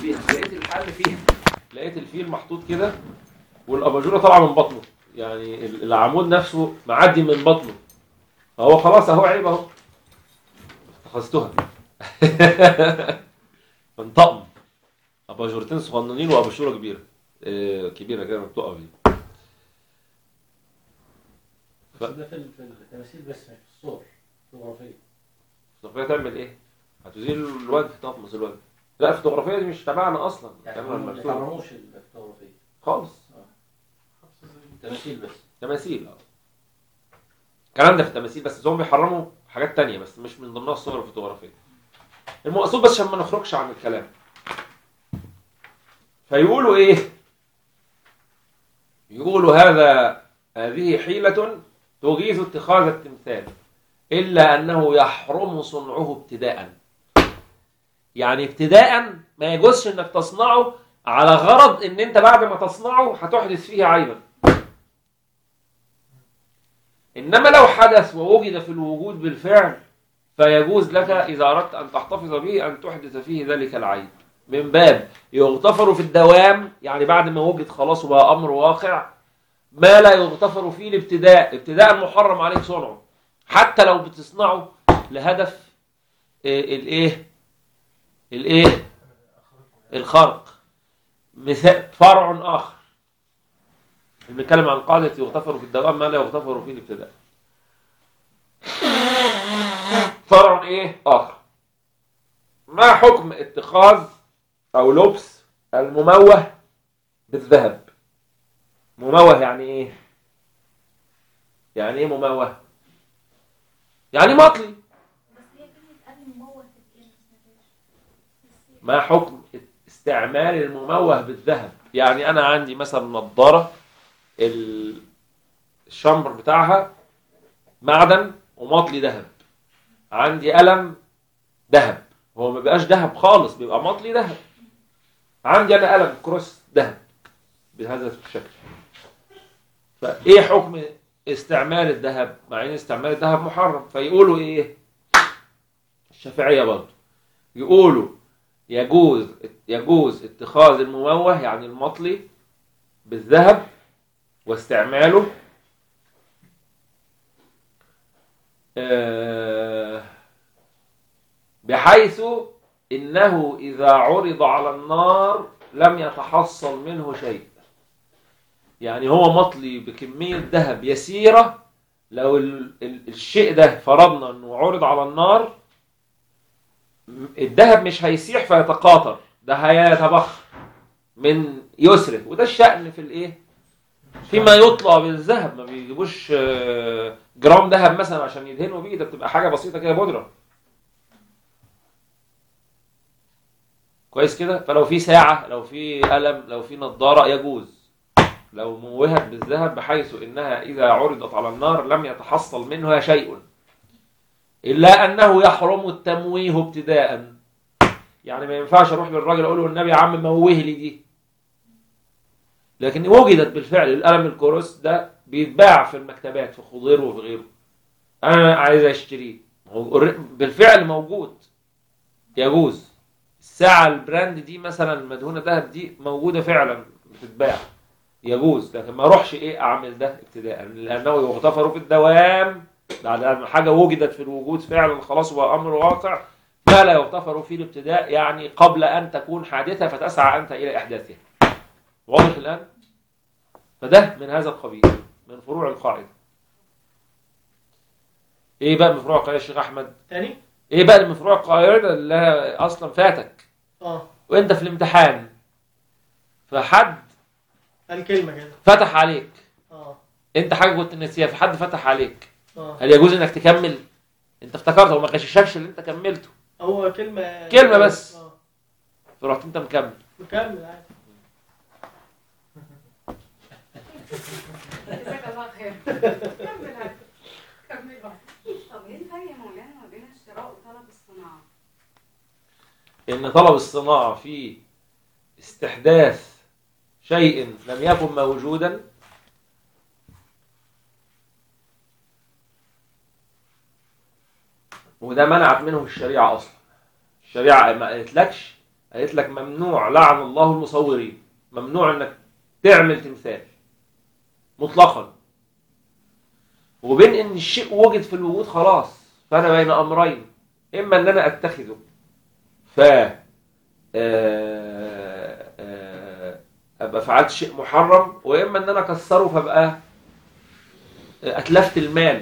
فيها لقيت الحل فيها لقيت الفيل محطوط كده والاباجوره طالعه من بطنه يعني ال- العمود نفسه معدي من بطنه فهو خلاص اهو عيب اهو اتخذتها فانطقم اباجورتين صغننين واباجوره كبيره آه، كبيره كده بتقف دي بس ده في ال- في التماثيل بس مش في الصور فوتوغرافية الفوتوغرافيه تعمل ايه؟ هتزيل الوجه تطمس الوجه لا الفوتوغرافيه دي مش تبعنا اصلا يعني كاميرا هم ما المرسومة. بيحرموش الفوتوغرافية خالص تماثيل بس تماثيل اه الكلام ده في التماثيل بس هم بيحرموا حاجات تانية بس مش من ضمنها الصور الفوتوغرافية المقصود بس عشان ما نخرجش عن الكلام فيقولوا ايه يقولوا هذا هذه حيلة تغيث اتخاذ التمثال إلا أنه يحرم صنعه ابتداء يعني ابتداء ما يجوزش انك تصنعه على غرض ان انت بعد ما تصنعه هتحدث فيه عيبا انما لو حدث ووجد في الوجود بالفعل فيجوز لك اذا اردت ان تحتفظ به ان تحدث فيه ذلك العيب من باب يغتفر في الدوام يعني بعد ما وجد خلاص وبقى امر واقع ما لا يغتفر فيه الابتداء ابتداء محرم عليك صنعه حتى لو بتصنعه لهدف إيه الايه الايه الخرق مثال فرع اخر بنتكلم عن قاعدة يغتفر في الدوام ما لا يغتفر في الابتداء فرع ايه اخر ما حكم اتخاذ او لبس المموه بالذهب مموه يعني ايه يعني ايه مموه يعني مطلي بس هي كلمة قبل مموه تبقى ما سمعتهاش. ما حكم استعمال المموه بالذهب يعني انا عندي مثلا نظاره ال- الشمبر بتاعها معدن ومطلي ذهب عندي قلم ذهب هو ما بيبقاش ذهب خالص بيبقى مطلي ذهب عندي انا قلم كروس ذهب بهذا الشكل فايه حكم استعمال الذهب مع ان استعمال الذهب محرم فيقولوا ايه الشافعيه برضه يقولوا يجوز يجوز اتخاذ المموه يعني المطلي بالذهب واستعماله آه، بحيث انه اذا عرض على النار لم يتحصل منه شيء يعني هو مطلي بكميه ذهب يسيره لو ال- ال- الشيء ده فرضنا انه عرض على النار الذهب مش هيسيح فيتقاطر ده هيتبخر من يسره وده الشأن في الايه فيما يطلع بالذهب ما بيجيبوش آه، جرام ذهب مثلا عشان يدهنوا بيه ده بتبقى حاجه بسيطه كده بودره كويس كده فلو في ساعه لو في قلم لو في نظاره يجوز لو موهت بالذهب بحيث انها اذا عرضت على النار لم يتحصل منها شيء الا انه يحرم التمويه ابتداء يعني ما ينفعش اروح للراجل اقول له النبي يا عم موه لي دي لكن وجدت بالفعل القلم الكروس ده بيتباع في المكتبات في خضير وفي غيره انا عايز اشتريه هو بالفعل موجود يجوز الساعة البراند دي مثلا المدهونة ذهب دي موجودة فعلا بتتباع يجوز لكن ما اروحش ايه اعمل ده ابتداء لانه يغتفر في الدوام بعد ان حاجة وجدت في الوجود فعلا خلاص وبقى امر واقع ما لا يغتفر فيه الابتداء يعني قبل ان تكون حادثة فتسعى انت الى احداثها واضح الان فده من هذا القبيل من فروع القاعدة ايه بقى من فروع القاعدة يا شيخ احمد تاني ايه بقى من فروع القاعدة اللي اصلا فاتك اه وانت في الامتحان فحد قال كلمه كده فتح عليك اه انت حاجه كنت ناسيها فحد فتح عليك اه هل يجوز انك تكمل انت افتكرت وما غششكش اللي انت كملته هو كلمه كلمة بس. اه فرحت انت مكمل مكمل عادي جزاك الله خير كمل عادي. كمل بقى طب ايه الفرق يا مولانا ما بين الشراء وطلب الصناعة؟ ان طلب الصناعه في استحداث شيء لم يكن موجودا وده منعت منه الشريعه اصلا الشريعه ما قالتلكش قالت لك ممنوع لعن الله المصورين ممنوع انك تعمل تمثال مطلقا وبين ان الشيء وجد في الوجود خلاص فانا بين امرين اما ان انا اتخذه ف آه، آه، ابقى فعلت شيء محرم واما ان انا اكسره فابقى اتلفت المال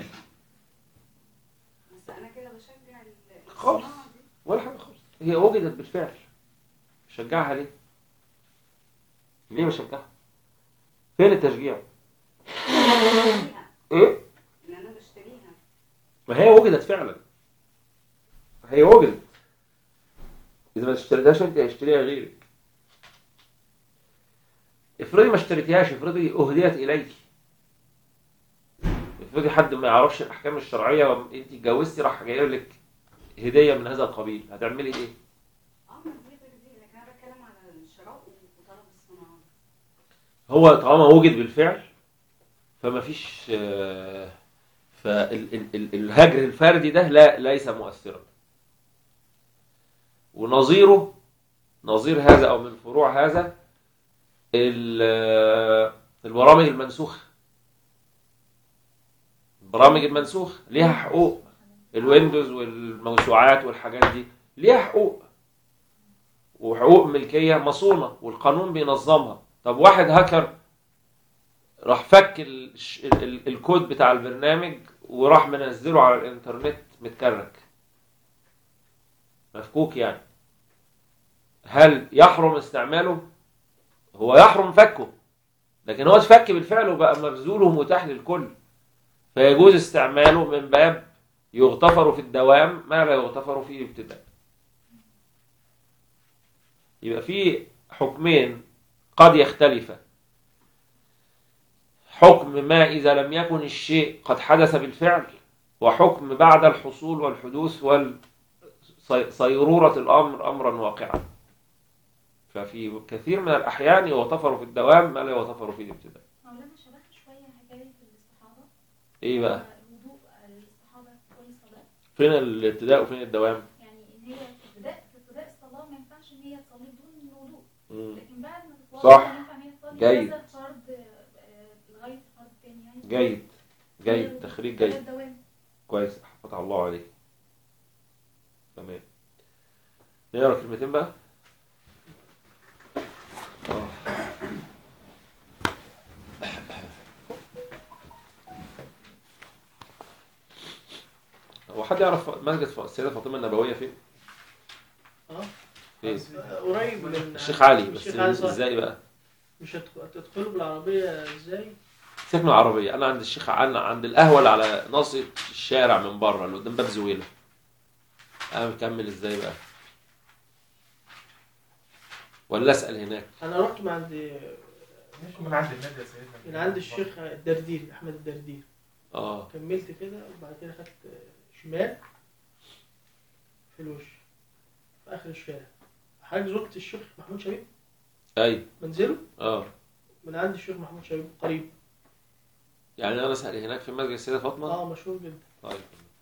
بس انا كده بشجع ال- خالص. الصناعة دي. ولا حاجه خالص هي وجدت بالفعل شجعها ليه؟ ليه بشجعها؟ فين التشجيع؟ بشتريها. ايه؟ ان انا بشتريها ما هي وجدت فعلا هي وجدت اذا ما اشتريتهاش انت هيشتريها غيرك افرضي ما اشتريتيهاش افرضي اهديت اليك افرضي حد ما يعرفش الاحكام الشرعيه وانت اتجوزتي راح جايب لك هديه من هذا القبيل هتعملي ايه؟ اه ما دي غير دي لكن انا بتكلم على الشراء وطلب الصناعه هو طالما وجد بالفعل فما فيش فالهجر الفردي ده لا ليس مؤثرا ونظيره نظير هذا او من فروع هذا ال- آه، البرامج المنسوخه البرامج المنسوخه ليها حقوق الويندوز والموسوعات والحاجات دي ليها حقوق وحقوق ملكيه مصونه والقانون بينظمها طب واحد هاكر راح فك ال ال ال الكود بتاع البرنامج وراح منزله على الانترنت متكرك مفكوك يعني هل يحرم استعماله هو يحرم فكه لكن هو اتفك بالفعل وبقى مبذول ومتاح للكل فيجوز استعماله من باب يغتفر في الدوام ما لا يغتفر في الابتداء يبقى في حكمين قد يختلفا حكم ما إذا لم يكن الشيء قد حدث بالفعل وحكم بعد الحصول والحدوث وصيرورة الأمر أمرا واقعا ففي كثير من الأحيان يغتفر في الدوام ما لا يغتفر في الابتداء مولانا شبهت شوية حكاية الاستحاضة إيه بقى؟ الوضوء الاستحاضة في كل صلاة فين الابتداء وفين الدوام؟ يعني ان هي في ابتداء في ابتداء الصلاة ما ينفعش ان هي تصلي بدون الوضوء مم. لكن بعد ما تتوضا صح. ينفع ان هي تصلي جيد. كذا فرض آه، لغاية فرض تاني يعني جيد جيد تخريج ده جيد الدوام كويس فتح الله عليك تمام نقرا كلمتين بقى آه. هو حد يعرف مسجد ف- السيدة فاطمة النبوية فين؟ اه فين؟ قريب من الشيخ علي بس الشيخ علي صح. ازاي بقى؟ مش هتدخ- هتدخلوا بالعربية ازاي؟ سيبك من العربية أنا عند الشيخ عن عند القهوة اللي على ناصية الشارع من بره اللي قدام باب زويلة أنا مكمل ازاي بقى؟ ولا أسأل هناك؟ انا رحت من عند مش من عند النبي يا سيدنا من عند الشيخ الدردير احمد الدردير اه كملت كده وبعد كده خدت شمال في الوش في اخر الشارع حضرتك زرت الشيخ محمود شبيب أيوه منزله اه من عند الشيخ محمود شبيب قريب يعني أنا أسأل هناك في مسجد السيدة فاطمة؟ اه مشهور جدا طيب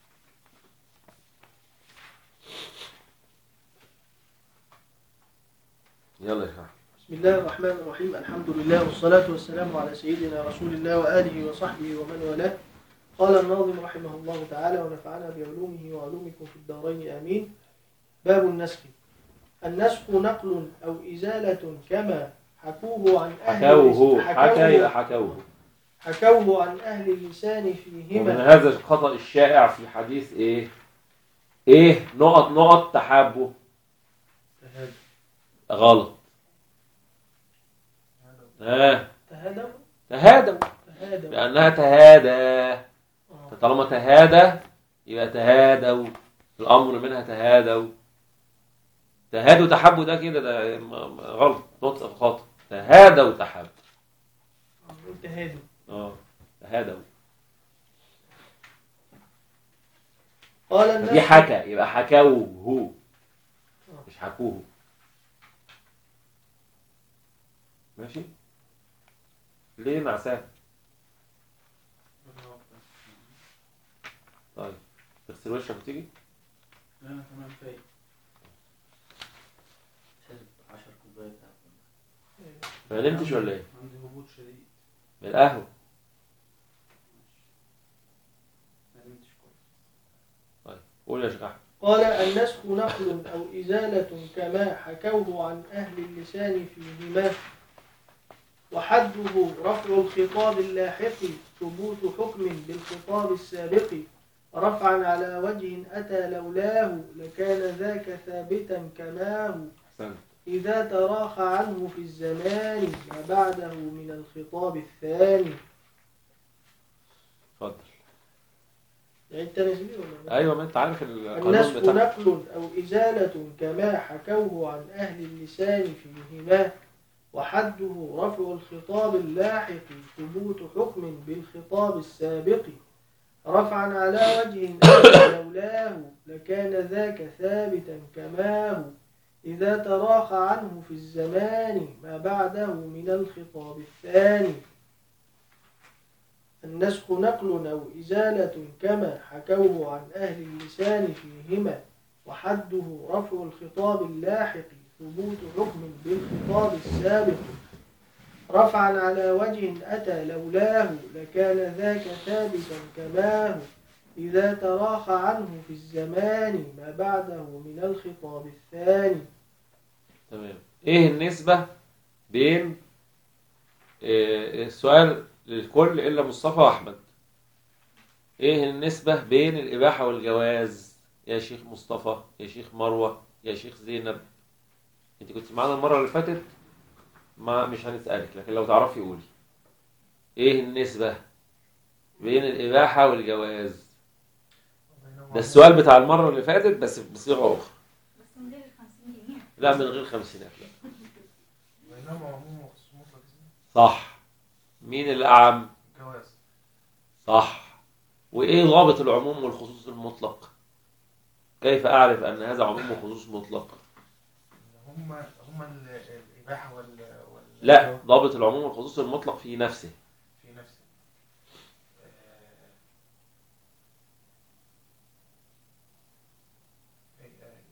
يلا يا شيخ بسم الله الرحمن الرحيم الحمد لله والصلاة والسلام على سيدنا رسول الله وآله وصحبه ومن والاه قال الناظم رحمه الله تعالى ونفعنا بعلومه وعلومكم في الدارين آمين باب النسخ النسخ نقل أو إزالة كما حكوه عن أهل حكوه حكى يبقى حكوه, حكوه حكوه عن أهل اللسان ومن فيهما هذا الخطأ الشائع في حديث إيه؟ إيه نقط نقط تحابه غلط ها تهادوا تهادوا تهادوا لأنها تهادى آه. طالما تهادى يبقى تهادوا الأمر منها تهادوا تهادوا تحبوا ده كده ده م- م- غلط نطق خاطئ تهادوا تحبوا نقول تهادوا اه تهادوا قال دي النسخ حكى يبقى حكوه مش حكوه ماشي ليه نعسان طيب تغسل وشك وتيجي لا تمام فايق ما نمتش ولا ايه؟ عندي هبوط شديد من القهوة ما نمتش كويس قول يا شيخ أحمد قال النسخ نقل أو إزالة كما حكوه عن أهل اللسان فيهما وحده رفع الخطاب اللاحق ثبوت حكم بالخطاب السابق رفعا على وجه أتى لولاه لكان ذاك ثابتا كماه أحسنت إذا تراخى عنه في الزمان ما بعده من الخطاب الثاني اتفضل يعني التنزيل ولا لا؟ ايوه ما انت عارف القانون النسخ بتاع نقل أو إزالة كما حكوه عن أهل اللسان فيهما وحده رفع الخطاب اللاحق ثبوت حكم بالخطاب السابق رفعا على وجه أتى لولاه لكان ذاك ثابتا كماه إذا تراخى عنه في الزمان ما بعده من الخطاب الثاني النسخ نقل أو إزالة كما حكوه عن أهل اللسان فيهما وحده رفع الخطاب اللاحق ثبوت حكم بالخطاب السابق رفعا على وجه أتى لولاه لكان ذاك ثابتا كماه إذا تراخى عنه في الزمان ما بعده من الخطاب الثاني تمام ايه النسبة بين آه، السؤال للكل الا مصطفى واحمد ايه النسبة بين الاباحة والجواز يا شيخ مصطفى يا شيخ مروة يا شيخ زينب انت كنت معانا المرة اللي فاتت ما مش هنسألك لكن لو تعرفي قولي ايه النسبة بين الاباحة والجواز ده السؤال بتاع المرة اللي فاتت بس بصيغة اخرى بس من غير ال 50 جنيه لا من غير خمسينات لا بينما عموم وخصوص مطلق صح مين الأعم الجواز صح وإيه ضابط العموم والخصوص المطلق كيف أعرف أن هذا عموم وخصوص مطلق هم هم ال- الإباحة وال وال لا ضابط العموم والخصوص المطلق في نفسه في نفسه آه، إيه، آه، يعني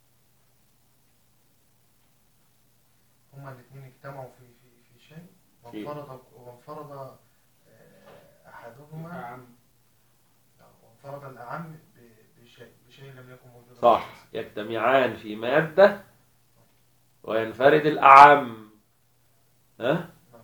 هما الاثنين اجتمعوا في في في شيء في- وانفرد وانفرد آه، أحدهما عم لا، وانفرد الأعم ب- بشيء بشيء لم يكن موجودا صح يجتمعان في مادة وينفرد الأعم ها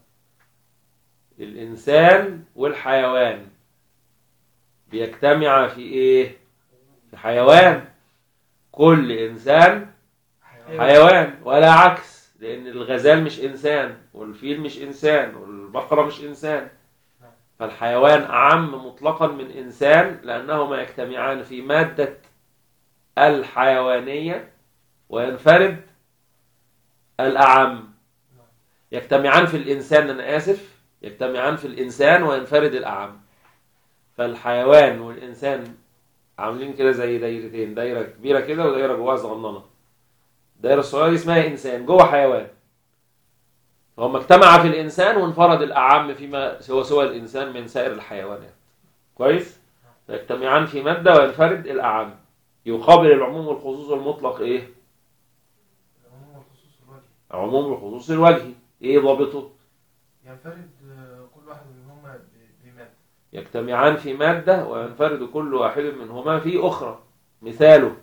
الإنسان والحيوان بيجتمع في إيه في حيوان كل إنسان حيوان حيوان ولا عكس لأن الغزال مش إنسان والفيل مش إنسان والبقرة مش إنسان فالحيوان أعم مطلقا من إنسان لأنهما يجتمعان في مادة الحيوانية وينفرد الأعم يجتمعان في الإنسان أنا آسف يجتمعان في الإنسان وينفرد الأعم فالحيوان والإنسان عاملين كده زي دايرتين دايرة كبيرة كده ودايرة جواها صغننة الدايرة الصغيرة دي اسمها إنسان جوه حيوان فهم اجتمع في الإنسان وانفرد الأعم فيما سوى سوى الإنسان من سائر الحيوانات كويس؟ يجتمعان في مادة وينفرد الأعم يقابل العموم والخصوص المطلق إيه؟ العموم والخصوص الوجهي عموم الخصوص الوجهي إيه ضابطه؟ ينفرد آه، كل واحد منهما ب- بمادة يجتمعان في مادة وينفرد كل واحد منهما في أخرى مثاله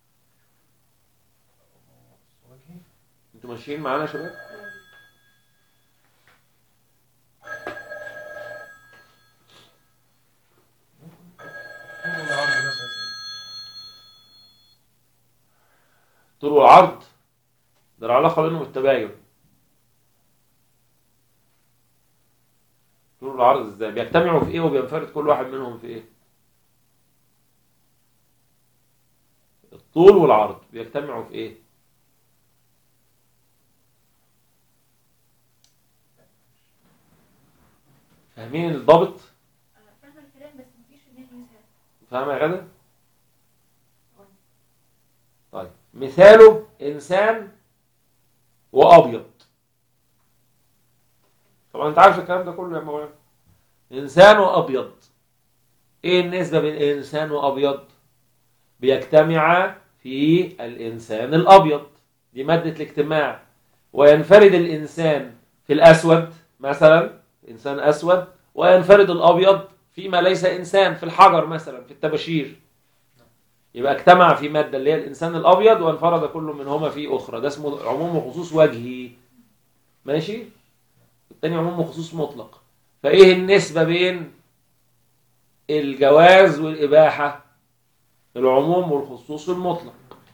وجهي انتوا ماشيين معانا يا شباب؟ طول العرض مثلا طول والعرض ده العلاقة بينهم التباين طول والعرض ازاي؟ بيجتمعوا في ايه وبينفرد كل واحد منهم في ايه؟ الطول والعرض بيجتمعوا في ايه؟ فاهمين الضابط؟ فاهمة الكلام بس مفيش في دماغي مثال فاهم يا غدا؟ طيب مثاله انسان وابيض طبعا انت عارف الكلام ده كله يا مولانا انسان وابيض ايه النسبه بين انسان وابيض بيجتمع في الانسان الابيض دي ماده الاجتماع وينفرد الانسان في في الاسود مثلا انسان اسود وينفرد الابيض فيما ليس انسان في الحجر مثلا في الطباشير يبقى اجتمع في ماده اللي هي الانسان الابيض وانفرد كل منهما في اخرى ده اسمه عموم وخصوص وجهي ماشي الثاني عموم وخصوص مطلق فايه النسبه بين الجواز والاباحه العموم والخصوص المطلق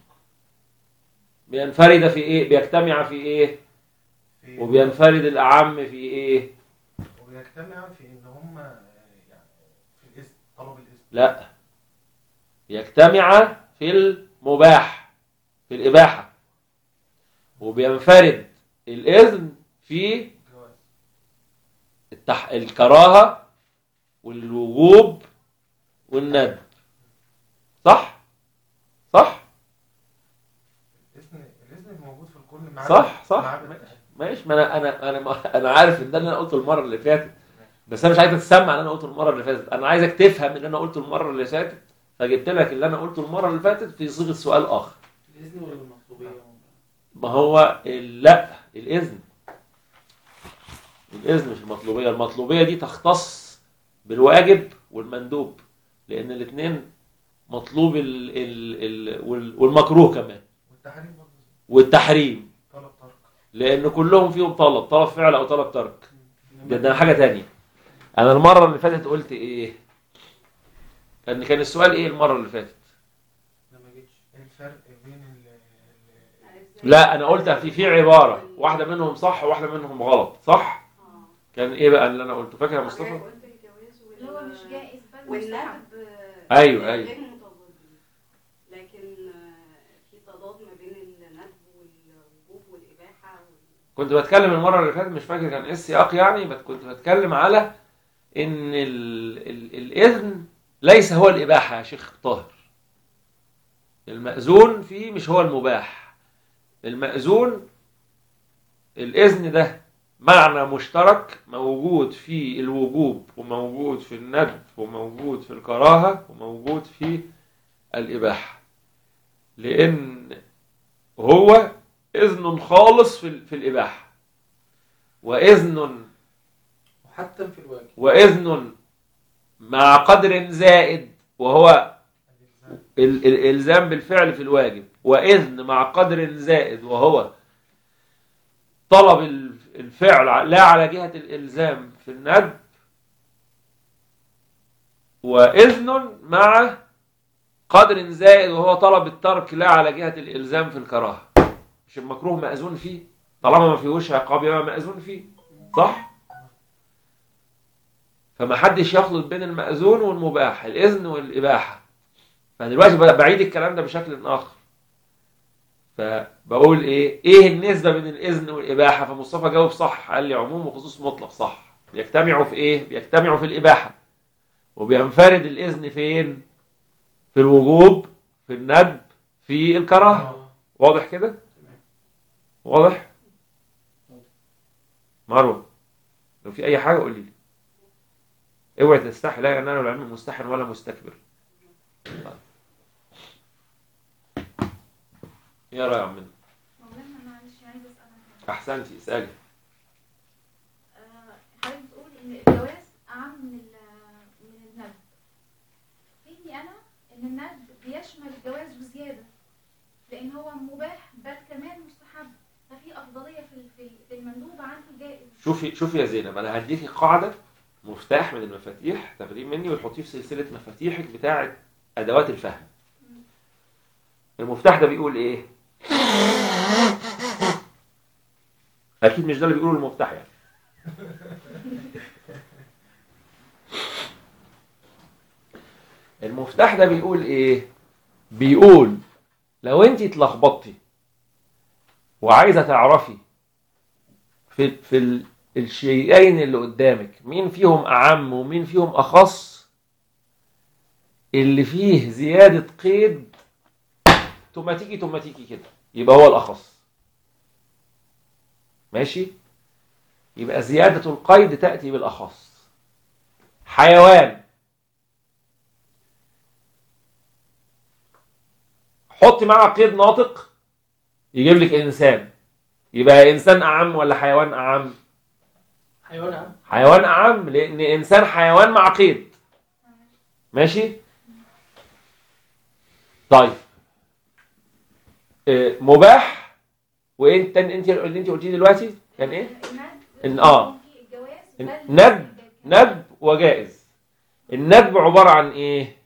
بينفرد في ايه بيجتمع في ايه في وبينفرد الاعم في ايه وبيجتمع في ان هم يعني في الاسم طلب الاسم لا يجتمع في المباح في الإباحة وبينفرد الإذن في جواز التح... الكراهة والوجوب والندب صح؟ صح؟ الاسم الاسم موجود في الكل ما صح، صح. ما عدا ماشي. ماشي ما انا انا انا انا عارف ان ده اللي انا قلته المره اللي فاتت بس انا مش عايزك تسمع اللي انا قلته المره اللي فاتت انا عايزك تفهم اللي انا قلته المره اللي فاتت فجبت لك اللي انا قلته المره اللي فاتت في صيغه سؤال اخر الإذن ولا المطلوبية؟ ما هو ال- لا الاذن الاذن مش المطلوبيه المطلوبيه دي تختص بالواجب والمندوب لان الاثنين مطلوب ال ال ال وال- والمكروه كمان والتحريم برضه والتحريم طلب ترك لان كلهم فيهم طلب طلب فعل او طلب ترك ده, ده حاجه تانية انا المره اللي فاتت قلت ايه كان كان السؤال ايه المره اللي فاتت ده ما جيتش ايه الفرق بين ال ال- لا انا قلت في في عباره واحده منهم صح وواحده منهم غلط صح آه. كان ايه بقى اللي انا قلته فاكر يا مصطفى قلت الجواز وال- اللي هو مش جائز بل مستحب والندب أيوة، أيوة. غير متضادين لكن آه، في تضاد ما بين الندب والوجوب والإباحة وال- كنت بتكلم المره اللي فاتت مش فاكر كان ايه السياق يعني بس كنت بتكلم على ان ال ال الاذن ليس هو الاباحه يا شيخ طاهر المأذون فيه مش هو المباح المأذون الاذن ده معنى مشترك موجود في الوجوب وموجود في الندب وموجود في الكراهه وموجود في الاباحه لان هو إذن خالص في, ال- في الإباحة وإذن وحتى في الواجب وإذن مع قدر زائد وهو الالزام ال- ال- الإلزام بالفعل في الواجب وإذن مع قدر زائد وهو طلب ال- الفعل ع- لا على جهة الإلزام في الندب وإذن مع قدر زائد وهو طلب الترك لا على جهة الإلزام في الكراهة مش المكروه مأذون فيه طالما ما فيهوش عقاب يبقى مأذون فيه صح؟ فما حدش يخلط بين المأذون والمباح الإذن والإباحة فدلوقتي بقى بعيد الكلام ده بشكل آخر فبقول إيه إيه النسبة بين الإذن والإباحة فمصطفى جاوب صح قال لي عموم وخصوص مطلق صح بيجتمعوا في إيه بيجتمعوا في الإباحة وبينفرد الإذن فين في الوجوب في الندب في الكراهة واضح كده واضح مروه لو في اي حاجه قولي لي اوعي تستحي لا ينال العلم مستحن ولا مستكبر يا رأي عمنا مولانا معلش عايزه اسال عن حاجه احسنتي اسالي آه، حضرتك بتقول ان الجواز اعم من ال- من الندب فهمي انا ان الندب بيشمل الجواز وزياده لان هو مباح بل كمان مستحب ففي افضليه في ال- في في المندوب عن الجائز شوفي شوفي يا زينب انا هديكي قاعده مفتاح من المفاتيح تاخديه مني وتحطيه في سلسله مفاتيحك بتاعه ادوات الفهم المفتاح ده بيقول ايه اكيد مش ده اللي بيقوله المفتاح يعني المفتاح ده بيقول ايه بيقول لو انت اتلخبطتي وعايزه تعرفي في في ال- الشيئين اللي قدامك مين فيهم اعم ومين فيهم اخص اللي فيه زياده قيد توماتيكي توماتيكي كده يبقى هو الاخص ماشي يبقى زياده القيد تاتي بالاخص حيوان حط معاه قيد ناطق يجيب لك انسان يبقى انسان اعم ولا حيوان اعم حيوان عام حيوان أعم لأن إنسان حيوان مع قيد ماشي طيب آه، مباح وانت انت اللي انت قلتيه دلوقتي كان ايه الندب إن- آه. في الجواز إن- بل ندب ندب وجائز الندب عبارة عن ايه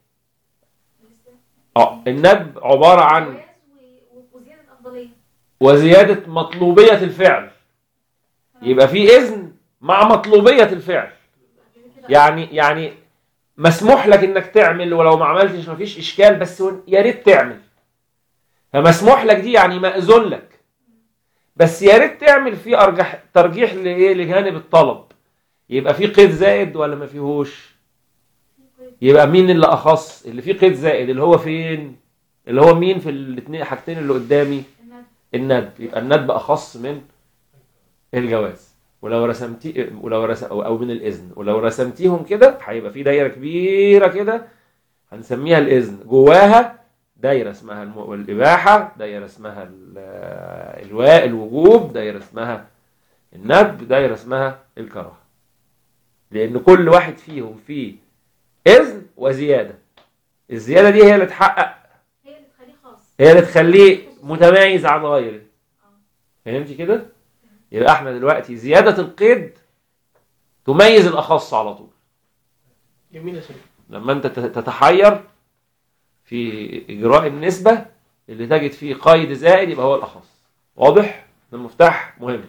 اه الندب عبارة عن جواز و- وزيادة أفضلية وزيادة مطلوبية الفعل يبقى في إذن مع مطلوبية الفعل يعني يعني مسموح لك انك تعمل ولو ما عملتش مفيش اشكال بس يا ريت تعمل فمسموح لك دي يعني مأذون لك بس يا ريت تعمل في ارجح ترجيح لايه لجانب الطلب يبقى في قيد زائد ولا ما فيهوش يبقى مين اللي اخص اللي فيه قيد زائد اللي هو فين اللي هو مين في الاثنين حاجتين اللي قدامي الندب الندب يبقى الندب اخص من الجواز ولو رسمتي ولو رسم او أو من الاذن ولو رسمتيهم كده هيبقى في دايره كبيره كده هنسميها الاذن جواها دايره اسمها الم- الاباحه دايره اسمها ال- الواء الوجوب دايره اسمها الندب دايره اسمها الكراهه لان كل واحد فيهم فيه اذن وزياده الزياده دي هي اللي تحقق هي اللي تخليه خاص هي اللي تخليه متميز عن غيره فهمتي كده يبقى احنا دلوقتي زيادة القيد تميز الأخص على طول جميل يا سيدي لما انت تت- تتحير في إجراء النسبة اللي تجد فيه قيد زائد يبقى هو الأخص واضح؟ ده المفتاح مهم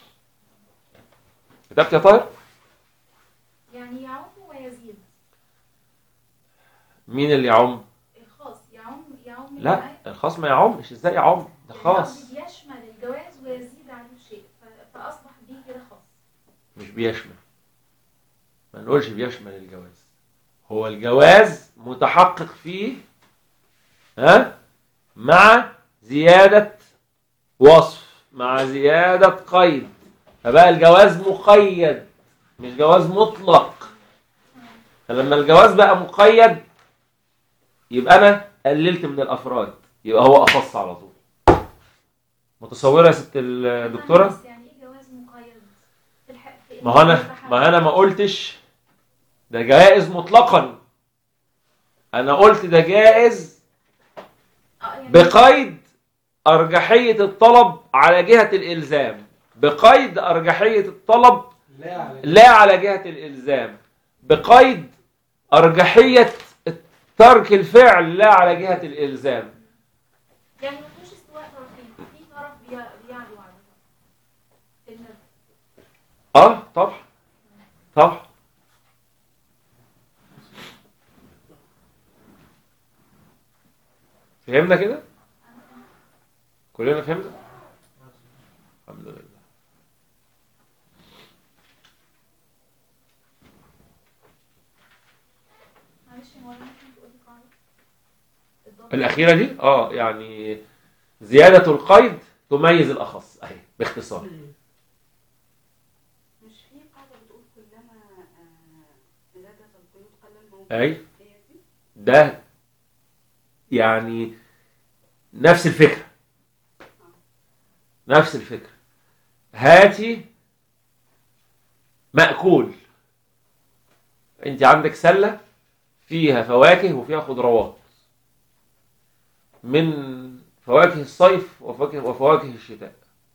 كتبت يا طاهر؟ يعني يعم ويزيد مين اللي يعم؟ الخاص يعم يعم لا الخاص ما يعمش ازاي يعم؟ ده خاص قصدي بيشمل الجواز ويزيد عليه شيء ف- فأصبح بيه كده خاص مش بيشمل ما نقولش بيشمل الجواز هو الجواز متحقق فيه ها مع زيادة وصف مع زيادة قيد فبقى الجواز مقيد مش جواز مطلق فلما الجواز بقى مقيد يبقى انا قللت من الافراد يبقى هو اخص على طول متصوره يا ست الدكتوره بس يعني ايه جواز مقيد في الح... في ما هو انا ما انا ما قلتش ده جائز مطلقا انا قلت ده جائز آه، يعني بقيد ارجحيه الطلب على جهه الالزام بقيد ارجحيه الطلب لا على لا على جهه الالزام بقيد ارجحيه ترك الفعل لا على جهه الالزام يعني ما فيهوش استواء طرفين في طرف بي- بيعلو على طرف الندب اه طبعا طبعا فهمنا كده كلنا فهمنا الحمد لله معلش يا مولانا ممكن تقولي قاعدة الضابط الأخيرة دي اه يعني زيادة القيد تميز الأخص أهي باختصار مش في قاعدة بتقول كلما آه، زادت القيود قل الموت أي هي دي ده يعني نفس الفكرة نفس الفكرة هاتي مأكول انت عندك سلة فيها فواكه وفيها خضروات من فواكه الصيف وفواكه, وفواكه الشتاء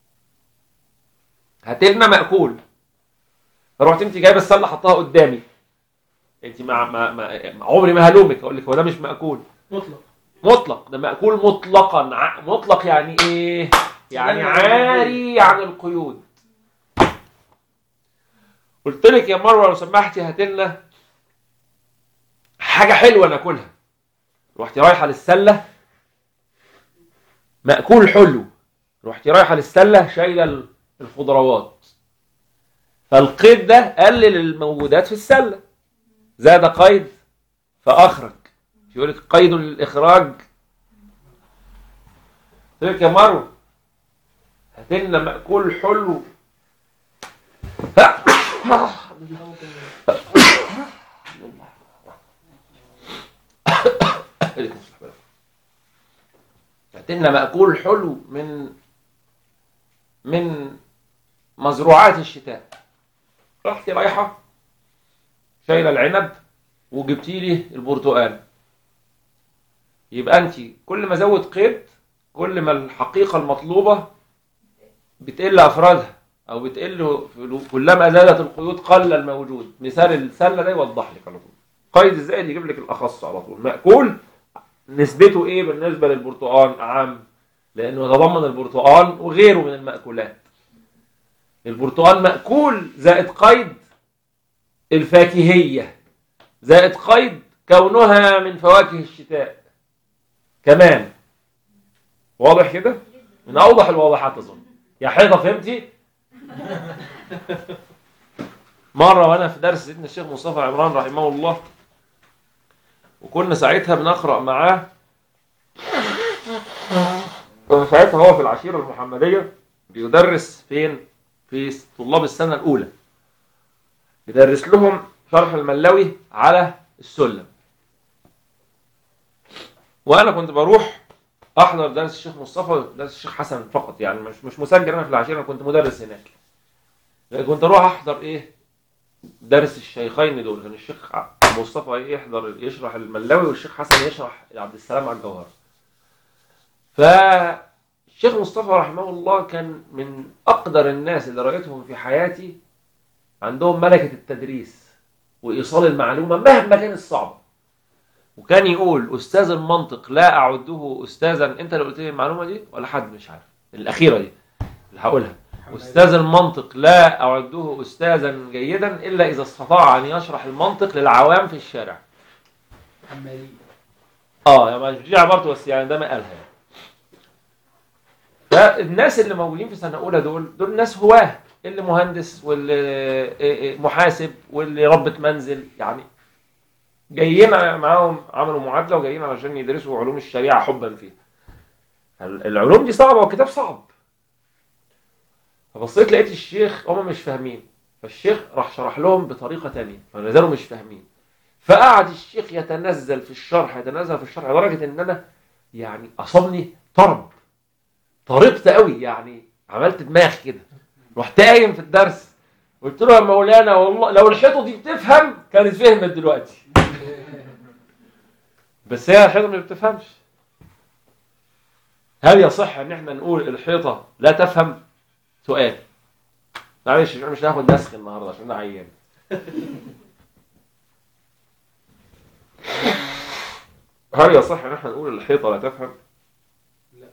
هات لنا مأكول رحت انت جايبه السله حطها قدامي انت مع, مع, مع عمري ما هلومك اقول لك هو ده مش مأكول مطلق مطلق ده مأكول مطلقا ع- مطلق يعني ايه يعني عاري عن القيود قلت لك يا مروه لو سمحتي هات لنا حاجه حلوه ناكلها رحتي رايحه للسله مأكول حلو رحتي رايحه للسله شايله ال- الخضروات فالقيد ده قلل الموجودات في السله زاد قيد فاخرج يقول لك قيد للاخراج قلت لك يا مروه هات لنا مأكول حلو هات لنا مأكول حلو من من مزروعات الشتاء رحتي رايحه شايله العنب وجبتي لي البرتقال يبقى انت كل ما زود قيد كل ما الحقيقه المطلوبه بتقل افرادها او بتقل كلما زادت القيود قل الموجود مثال السله ده يوضح لك على طول قيد الزائد يجيب لك الاخص على طول ماكول نسبته ايه بالنسبه للبرتقال عام لانه يتضمن البرتقال وغيره من المأكولات البرتقال مأكول زائد قيد الفاكهية زائد قيد كونها من فواكه الشتاء كمان واضح كده من اوضح الواضحات اظن يا حيطه فهمتي مره وانا في درس سيدنا الشيخ مصطفى عمران رحمه الله وكنا ساعتها بنقرا معاه كان ساعتها هو في العشيره المحمديه بيدرس فين في طلاب السنه الاولى يدرس لهم شرح الملاوي على السلم وانا كنت بروح احضر درس الشيخ مصطفى ودرس الشيخ حسن فقط يعني مش مش مسجل انا في العشيره انا كنت مدرس هناك لكن كنت اروح احضر ايه درس الشيخين دول كان الشيخ مصطفى يحضر يشرح الملاوي والشيخ حسن يشرح عبد السلام على الجوهر فالشيخ مصطفى رحمه الله كان من اقدر الناس اللي رايتهم في حياتي عندهم ملكه التدريس وايصال المعلومه مهما كانت صعبه وكان يقول استاذ المنطق لا اعده استاذا انت اللي قلت لي المعلومه دي ولا حد مش عارف الاخيره دي اللي هقولها استاذ المنطق لا اعده استاذا جيدا الا اذا استطاع ان يشرح المنطق للعوام في الشارع عمالية اه يعني مش دي عبارته بس يعني ده ما قالها يعني. فالناس اللي موجودين في سنه اولى دول دول ناس هواه اللي مهندس واللي محاسب واللي ربة منزل يعني جايين معاهم عملوا معادله وجايين علشان يدرسوا علوم الشريعه حبا فيها العلوم دي صعبه والكتاب صعب فبصيت لقيت الشيخ هم مش فاهمين فالشيخ راح شرح لهم بطريقه تانية فما زالوا مش فاهمين فقعد الشيخ يتنزل في الشرح يتنزل في الشرح لدرجه ان انا يعني اصابني طرب طربت قوي يعني عملت دماغ كده رحت قايم في الدرس قلت له يا مولانا والله لو الحيطه دي بتفهم كانت فهمت دلوقتي بس هي الحيطه ما بتفهمش هل يصح ان احنا نقول الحيطه لا تفهم سؤال معلش مش هناخد نسخ النهارده عشان انا عيان هل يصح ان احنا نقول الحيطه لا تفهم لا.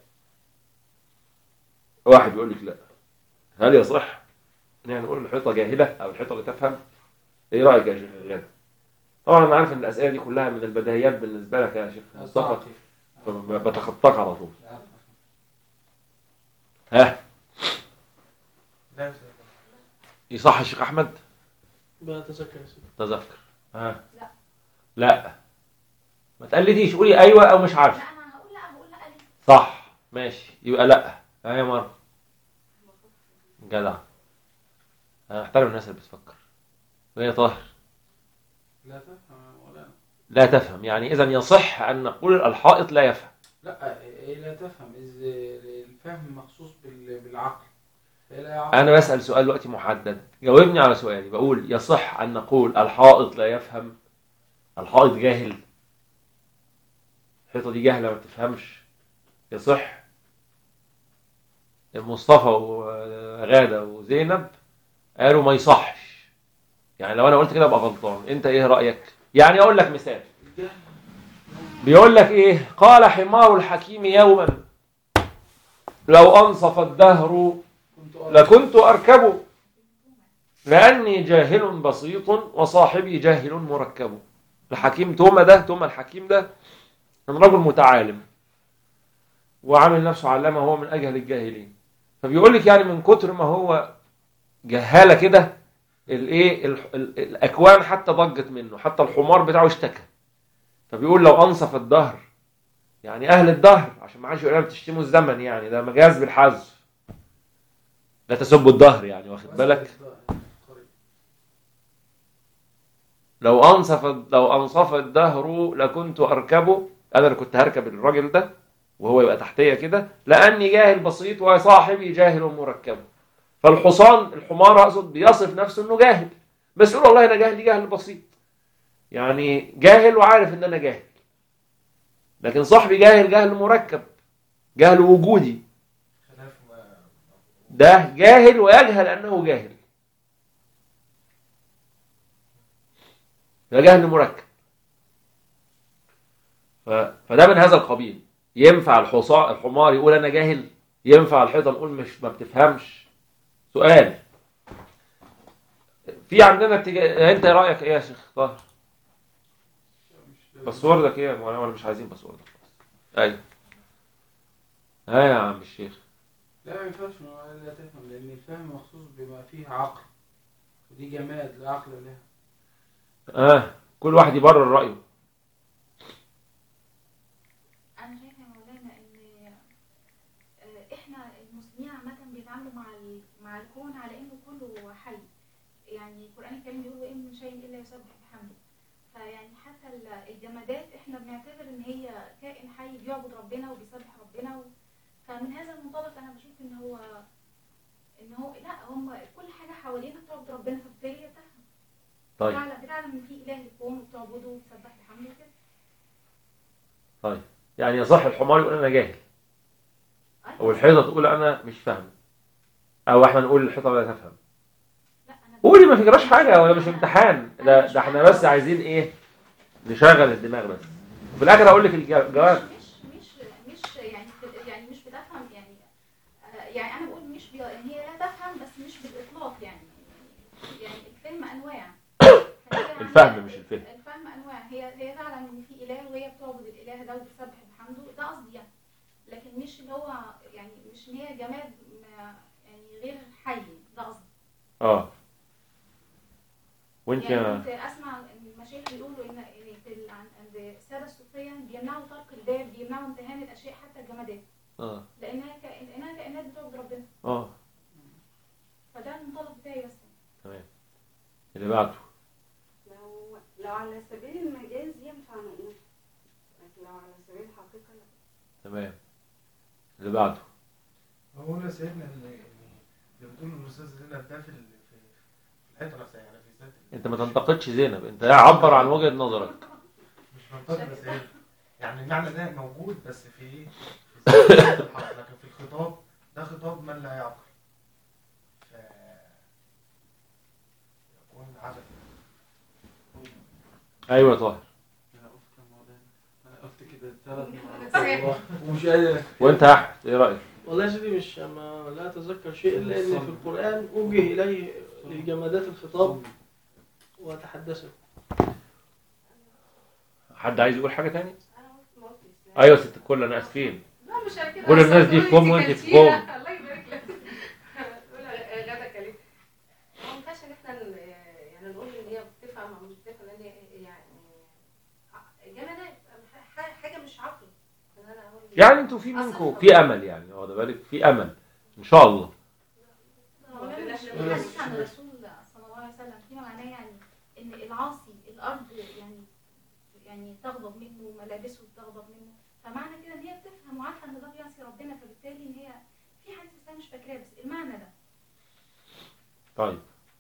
واحد يقول لك لا هل يصح ان احنا نقول الحيطه جاهله او الحيطه لا تفهم ايه رايك يا شيخ غالي طبعا انا عارف ان الاسئله دي كلها من البديهيات بالنسبه لك يا شيخ مصطفى فبتخطاك على طول ها لا يا سيدي. يصح يا شيخ احمد بتذكر يا سيدي تذكر ها لا. لا ما تقلديش قولي ايوه او مش عارف لا انا هقول لا هقول لا ليه صح ماشي يبقى لا ها يا مر جدع انا احترم الناس اللي بتفكر وهي طاهر لا تفهم ولا لا تفهم يعني اذا يصح ان نقول الحائط لا يفهم لا إيه لا تفهم إذ الفهم مخصوص بال- بالعقل فهي لا يعقل انا بسال سؤال دلوقتي محدد جاوبني على سؤالي بقول يصح ان نقول الحائط لا يفهم الحائط جاهل الحيطه دي جاهله ما بتفهمش يصح مصطفى وغاده وزينب قالوا ما يصحش يعني لو انا قلت كده ابقى غلطان انت ايه رايك يعني اقول لك مثال بيقول لك ايه قال حمار الحكيم يوما لو انصف الدهر كنت أرى لكنت أركبه لأني جاهل بسيط وصاحبي جاهل مركب الحكيم توما ده توما الحكيم ده كان رجل متعالم وعامل نفسه علامة هو من أجهل الجاهلين فبيقول لك يعني من كتر ما هو جهالة كده الايه ال- ال- الاكوان حتى ضجت منه حتى الحمار بتاعه اشتكى فبيقول لو انصف الدهر يعني اهل الدهر عشان ما حدش يقول لنا بتشتموا الزمن يعني ده مجاز بالحذف لا تسبوا الدهر يعني واخد بالك لو انصف لو انصف الدهر لكنت اركبه انا اللي كنت هركب الراجل ده وهو يبقى تحتيه كده لاني جاهل بسيط وصاحبي جاهل مركب فالحصان الحمار اقصد بيصف نفسه انه جاهل بس يقول والله انا جاهل جهل بسيط يعني جاهل وعارف ان انا جاهل لكن صاحبي جاهل جهل مركب جهل وجودي خلاف ما ده جاهل ويجهل انه جاهل ده جهل مركب ف... فده من هذا القبيل ينفع الحصاء الحمار يقول انا جاهل ينفع الحيطه نقول مش ما بتفهمش سؤال في عندنا اتجاه انت إيه رايك ايه يا شيخ طاهر باسوردك ايه ولا ولا مش عايزين باسوردك ايوه ها يا عم الشيخ لا ما ينفعش ما لا تفهم لأن الفهم مخصوص بما فيه عقل ودي جماد لا عقل لها اه كل واحد يبرر رايه انا شايفه يا مولانا ان آه، احنا المسلمين عامه بيتعاملوا مع ال- مع الكون على انه كله حي يعني القران الكريم بيقول وان من شيء الا يسبح بحمده فيعني حتى ال- الجمادات احنا بنعتبر ان هي كائن حي بيعبد ربنا وبيسبح ربنا و... فمن هذا المنطلق انا بشوف ان هو ان هو لا هم كل حاجه حوالينا بتعبد ربنا فبالتالي هي بتفهم طيب بتعلم بتعلم ان في اله الكون وبتعبده وبتسبح بحمده كده طيب يعني يصح الحمار يقول انا جاهل أيوة. او الحيطه تقول انا مش فاهم او احنا نقول الحيطه لا تفهم لا انا قولي ما فيجراش حاجه ولا مش امتحان ده ده احنا بس عايزين ايه نشغل الدماغ بس وفي الاخر هقول لك الجواب مش مش مش يعني يعني مش بتفهم يعني آه، يعني انا بقول مش بي... يعني هي لا تفهم بس مش بالاطلاق يعني يعني الفهم انواع فهي عندها- الفهم مش الفهم. الفهم انواع هي هي فعلا ان في اله وهي بتعبد الاله ده وبتسبح بحمده ده قصدي يعني لكن مش اللي هو يعني مش ان هي جماد ما- يعني غير حي ده قصدي اه وانت يعني يا كنت اسمع ان المشايخ بيقولوا ان إن في ال- عن- عند الساده الصوفيه بيمنعوا طرق الباب بيمنعوا امتهان الاشياء حتى الجمادات اه لانها كائن لانها كائنات بتعبد ربنا اه فده المنطلق بتاعي بس تمام اللي بعده لو لو على سبيل المجاز ينفع نقول لكن لو على سبيل الحقيقة لا تمام اللي بعده هو هنا سيدنا ان إن اللي بتقول الاستاذ زينب ده في ال- في في الحيطه نفسها يعني في ذات ال- انت ما تنتقدش زينب انت عبر عن وجهه نظرك مش منطقي بس ايه يعني المعنى ده موجود بس في ايه في ذات الحرف لكن في الخطاب ده خطاب من لا يعقل ف يكون عبث ايوه يا طاهر انا قلت يا مولانا انا قلت كده ثلاث مرات ومش قادر وانت يا احمد ايه رايك والله يا سيدي مش ما لا اتذكر شيء الا ان في القران اوجه اليه للجمادات الخطاب وتحدثوا حد عايز يقول حاجه تاني انا قلت ما قلتش ايوه يا ست الكل انا اسفين لا مش أنا كده كل الناس دي أصلاً في كوم تقولي وانت أنت في كلتيها. كوم. الله يبارك لك تقول غدا كلمة ما ينفعش ان احنا ن- يعني نقول ان هي بتفهم او مش بتفهم لان هي يعني جمادات ح- حاجه مش عقل ان انا اقول يعني انتوا في منكم في امل يعني واخد بالك في امل ان شاء الله مولانا مش في حديث عن الرسول صلى الله عليه وسلم فيما معناه يعني ان العاصي الارض يعني يعني تغضب منه وملابسه تغضب منه فمعنى كده ان هي بتفهم وعارفه ان ده بيعصي ربنا فبالتالي ان هي في حديث بس انا مش فاكراه بس المعنى ده طيب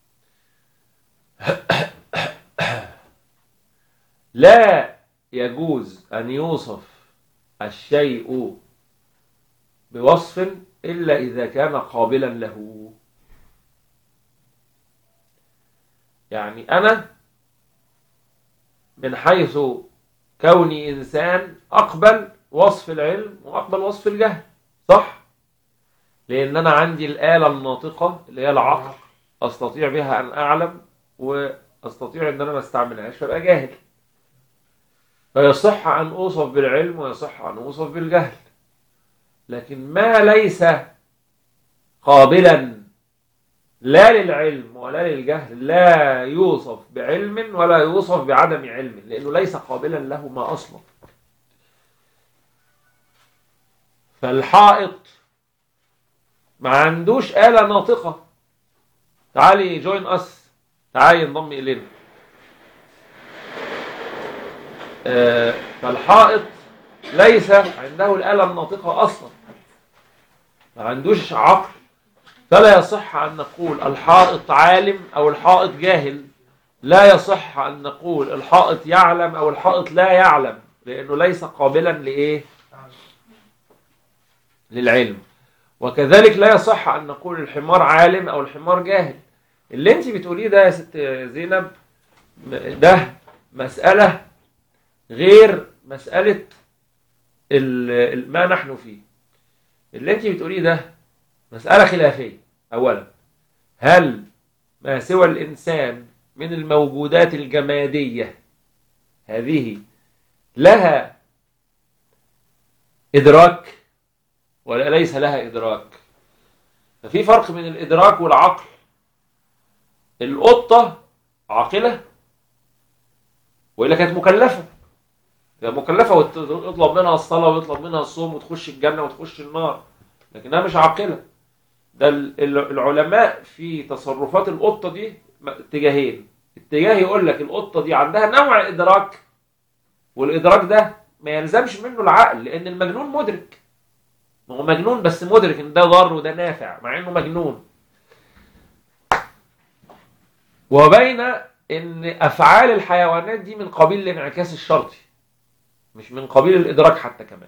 لا يجوز أن يوصف الشيء بوصف إلا إذا كان قابلا له يعني أنا من حيث كوني إنسان أقبل وصف العلم وأقبل وصف الجهل صح؟ لأن أنا عندي الآلة الناطقة اللي هي العقل استطيع بها ان اعلم واستطيع ان انا ما استعملهاش فابقى جاهل فيصح ان اوصف بالعلم ويصح ان اوصف بالجهل لكن ما ليس قابلا لا للعلم ولا للجهل لا يوصف بعلم ولا يوصف بعدم علم لانه ليس قابلا لهما اصلا فالحائط ما عندوش آلة ناطقة تعالي جوين اس تعالي انضمي الينا آه، فالحائط ليس عنده الآلة الناطقة أصلا ما عندوش عقل فلا يصح أن نقول الحائط عالم أو الحائط جاهل لا يصح أن نقول الحائط يعلم أو الحائط لا يعلم لأنه ليس قابلا لإيه للعلم وكذلك لا يصح أن نقول الحمار عالم أو الحمار جاهل اللي انت بتقوليه ده يا ست زينب ده مسألة غير مسألة ال- ال- ما نحن فيه اللي انت بتقوليه ده مسألة خلافية أولا هل ما سوى الإنسان من الموجودات الجمادية هذه لها إدراك ولا ليس لها إدراك ففي فرق بين الإدراك والعقل القطة عاقلة وإلا كانت مكلفة هي مكلفة ويطلب منها الصلاة ويطلب منها الصوم وتخش الجنة وتخش النار لكنها مش عاقلة ده ال- ال- العلماء في تصرفات القطة دي م- اتجاهين اتجاه يقول لك القطة دي عندها نوع إدراك والإدراك ده ما يلزمش منه العقل لأن المجنون مدرك ما هو مجنون بس مدرك إن ده ضار وده نافع مع إنه مجنون وبين إن أفعال الحيوانات دي من قبيل الانعكاس الشرطي مش من قبيل الإدراك حتى كمان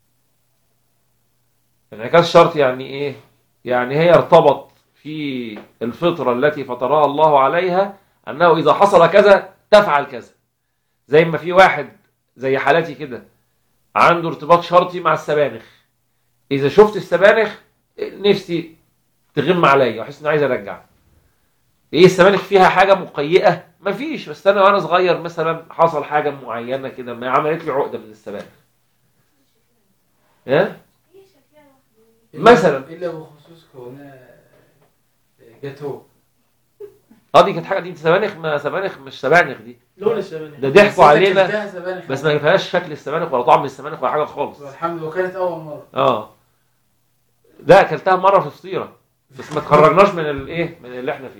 انعكاس الشرطي يعني إيه؟ يعني هي ارتبط في الفطرة التي فطرها الله عليها أنه إذا حصل كذا تفعل كذا زي ما في واحد زي حالتي كده عنده ارتباط شرطي مع السبانخ إذا شفت السبانخ نفسي تغم عليا وأحس إني عايز أرجع إيه السبانخ فيها حاجة مقيئة؟ مفيش بس أنا وأنا صغير مثلا حصل حاجة معينة كده ما عملت لي عقدة من السبانخ ها؟ هي شكلها لوحده. مثلا. الا بخصوص كونها جاتوه اه دي كانت حاجه دي سبانخ ما سبانخ مش سبانخ دي لون السبانخ ده ضحكوا علينا شفتها سبانخ بس ما فيهاش شكل السبانخ ولا طعم السبانخ ولا حاجه خالص الحمد لله كانت اول مره اه ده اكلتها مره في فطيره بس ما تخرجناش من الايه من اللي احنا فيه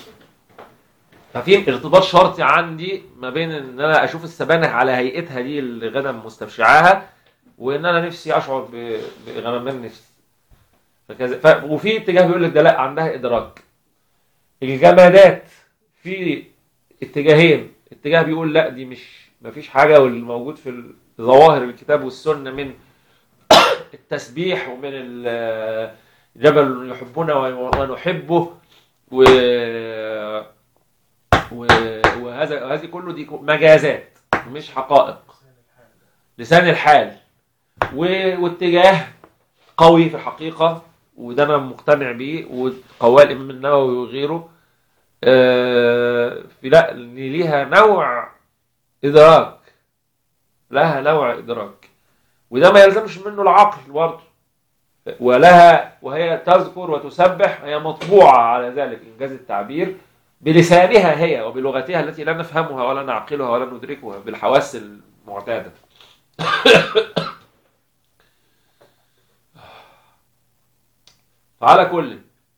ففي ارتباط شرطي عندي ما بين ان انا اشوف السبانخ على هيئتها دي اللي غنم مستبشعاها وان انا نفسي اشعر ب- بغنمان نفسي فكذا ف... وفي اتجاه بيقول لك ده لا عندها ادراك الجمادات في اتجاهين اتجاه بيقول لا دي مش مفيش حاجه والموجود في ظواهر الكتاب والسنه من التسبيح ومن ال- جبل يحبنا ونحبه و و- وهذا هذه كله دي مجازات مش حقائق لسان الحال و- واتجاه قوي في الحقيقة وده أنا مقتنع بيه وقواه الإمام النووي وغيره آه، في لا إن ليها نوع إدراك لها نوع إدراك وده ما يلزمش منه العقل برضه ولها وهي تذكر وتسبح هي مطبوعة على ذلك إنجاز التعبير بلسانها هي وبلغتها التي لا نفهمها ولا نعقلها ولا ندركها بالحواس المعتادة فعلى كل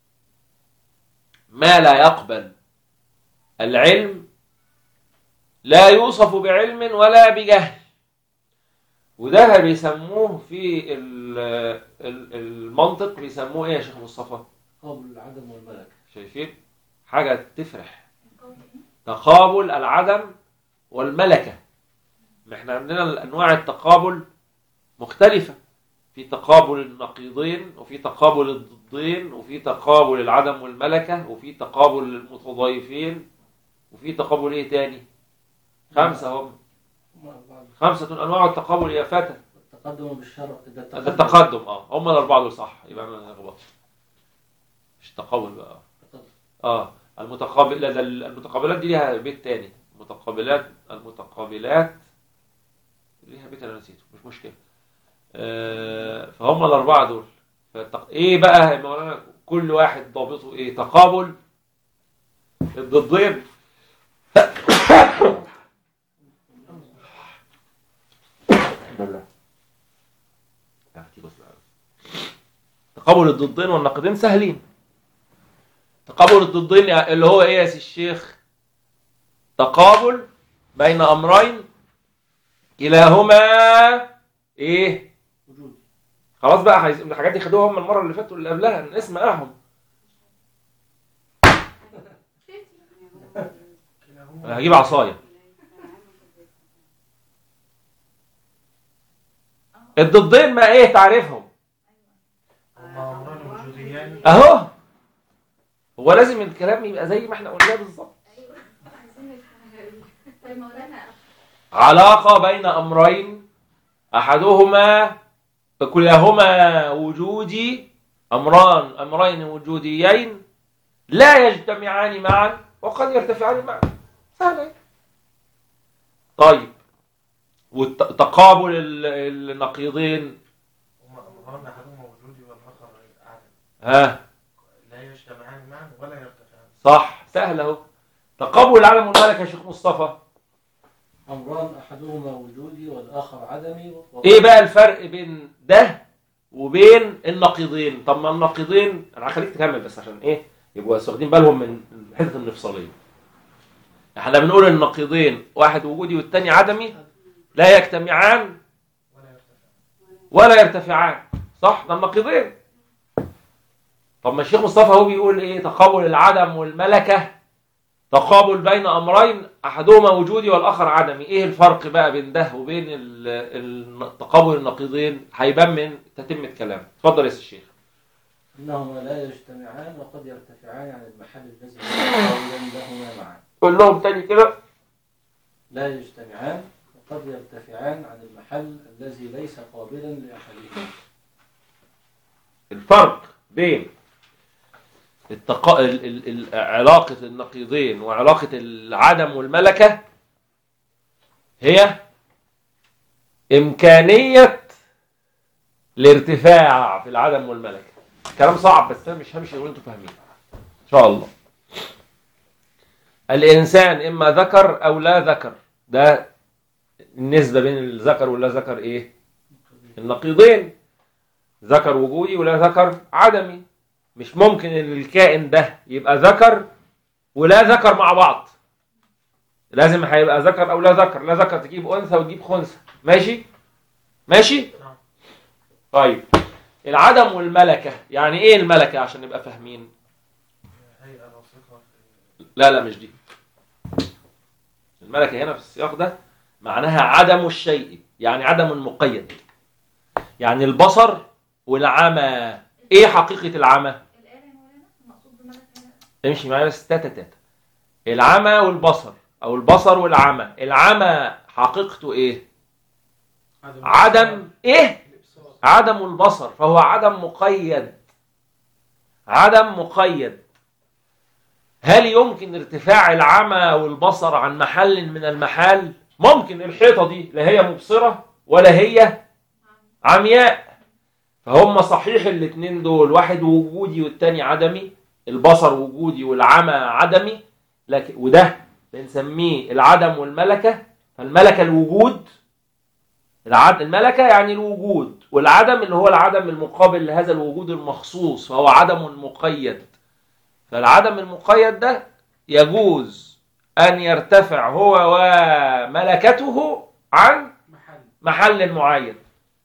ما لا يقبل العلم لا يوصف بعلم ولا بجهل وده بيسموه في ال- ال- المنطق بيسموه ايه يا شيخ مصطفى قبل العدم والملك شايفين حاجة تفرح تقابل العدم والملكة ما احنا عندنا انواع التقابل مختلفة في تقابل النقيضين وفي تقابل الضدين وفي تقابل العدم والملكة وفي تقابل المتضايفين وفي تقابل ايه تاني خمسة هم مع بعض. خمسة انواع التقابل يا فتى التقدم بالشرع ده ده التقدم اه هم الاربعة دول صح يبقى انا غلط مش التقابل بقى التقدم. اه المتقابل لا ده المتقابلات دي ليها بيت تاني المتقابلات المتقابلات ليها بيت انا نسيته مش مشكله آه فهم الاربعه دول فالتق... ايه بقى يا مولانا كل واحد ضابطه ايه تقابل الضدين تقابل الضدين والنقيضين سهلين تقابل الضدين اللي هو ايه يا سي الشيخ تقابل بين امرين كلاهما ايه وجود خلاص بقى عايز الحاجات دي خدوها هم المره اللي فاتوا اللي قبلها الاسم معاهم كلاهما هجيب عصايه الضدين ما ايه تعرفهم هما امران وجوديان اهو هو لازم الكلام يبقى زي ما احنا قلناه بالظبط عايزين نفهم. طيب مولانا علاقة بين أمرين أحدهما كلاهما وجودي أمران أمرين وجوديين لا يجتمعان معا وقد يرتفعان معا سهلة طيب وتقابل النقيضين هما امران احدهما وجودي والاخر عدم ها لا يجتمعان معا ولا يرتفعان صح سهل اهو تقابل العالم والملك يا شيخ مصطفى أمران أحدهما وجودي والآخر عدمي و- ايه بقى الفرق بين ده وبين النقيضين طب ما النقيضين انا هخليك تكمل بس عشان ايه يبقوا بس واخدين بالهم من حته الانفصاليه احنا بنقول النقيضين واحد وجودي والتاني عدمي لا يجتمعان ولا يرتفعان ولا يرتفعان صح ده النقيضين طب ما الشيخ مصطفى هو بيقول ايه تقابل العدم والملكه تقابل بين امرين احدهما وجودي والاخر عدمي ايه الفرق بقى بين ده وبين ال- ال- تقابل النقيضين هيبان من تتمه كلامه اتفضل يا سي الشيخ إنهما لا يجتمعان وقد يرتفعان عن المحل الذي قولا لهما معا قول لهم تاني كده لا يجتمعان وقد يرتفعان عن المحل الذي ليس قابلا لأحدهما الفرق بين التقا... ال... ال... ال... علاقة النقيضين وعلاقة العدم والملكة هي إمكانية الارتفاع في العدم والملكة كلام صعب بس أنا مش همشي وانتوا فاهمين إن شاء الله الإنسان إما ذكر أو لا ذكر ده النسبة بين الذكر واللا ذكر إيه النقيضين ذكر وجودي ولا ذكر عدمي مش ممكن ان الكائن ده يبقى ذكر ولا ذكر مع بعض لازم هيبقى ذكر او لا ذكر لا ذكر تجيب انثى وتجيب خنثى ماشي ماشي نعم. طيب العدم والملكه يعني ايه الملكه عشان نبقى فاهمين هيئة لاصقة في لا لا مش دي الملكه هنا في السياق ده معناها عدم الشيء يعني عدم مقيد يعني البصر والعمى ايه حقيقه العمى الآية يا مولانا المقصود بملك هنا امشي معايا بس تاتا تاتا العمى والبصر او البصر والعمى العمى حقيقته ايه عدم ايه عدم البصر فهو عدم مقيد عدم مقيد هل يمكن ارتفاع العمى والبصر عن محل من المحال ممكن الحيطة دي لا هي مبصرة ولا هي عمياء فهم صحيح الاتنين دول واحد وجودي والتاني عدمي البصر وجودي والعمى عدمي لكن وده بنسميه العدم والملكة فالملكة الوجود العد الملكة يعني الوجود والعدم اللي هو العدم المقابل لهذا الوجود المخصوص فهو عدم مقيد فالعدم المقيد ده يجوز أن يرتفع هو وملكته عن محل محل معين